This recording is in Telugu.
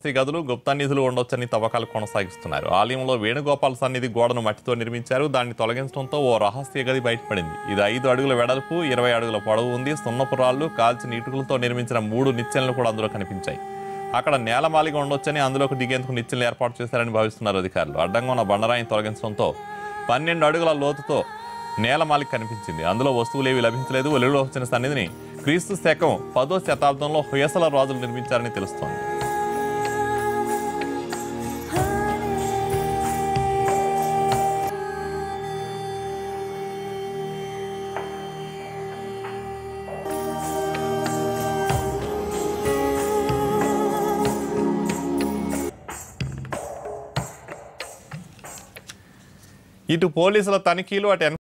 రహస్య గదులు గుప్త నిధులు ఉండొచ్చని తవ్వకాలు కొనసాగిస్తున్నారు ఆలయంలో వేణుగోపాల సన్నిధి గోడను మట్టితో నిర్మించారు దాన్ని తొలగించడంతో ఓ రహస్య గది బయటపడింది ఇది ఐదు అడుగుల వెడల్పు ఇరవై అడుగుల పొడవు ఉంది సున్నపు రాళ్లు కాల్చిన ఇటుకలతో నిర్మించిన మూడు నిచ్చెనలు కూడా అందులో కనిపించాయి అక్కడ నేలమాలిగా ఉండొచ్చని అందులోకి దిగేందుకు నిచ్చెనలు ఏర్పాటు చేశారని భావిస్తున్నారు అధికారులు అడ్డంగా ఉన్న బండరాయిని తొలగించడంతో పన్నెండు అడుగుల లోతుతో నేలమాలిక కనిపించింది అందులో వస్తువులేవి లభించలేదు వెలుగులో వచ్చిన సన్నిధిని క్రీస్తు శకం పదో శతాబ్దంలో హొయసల రాజులు నిర్మించారని తెలుస్తోంది ఇటు పోలీసుల తనిఖీలు అటు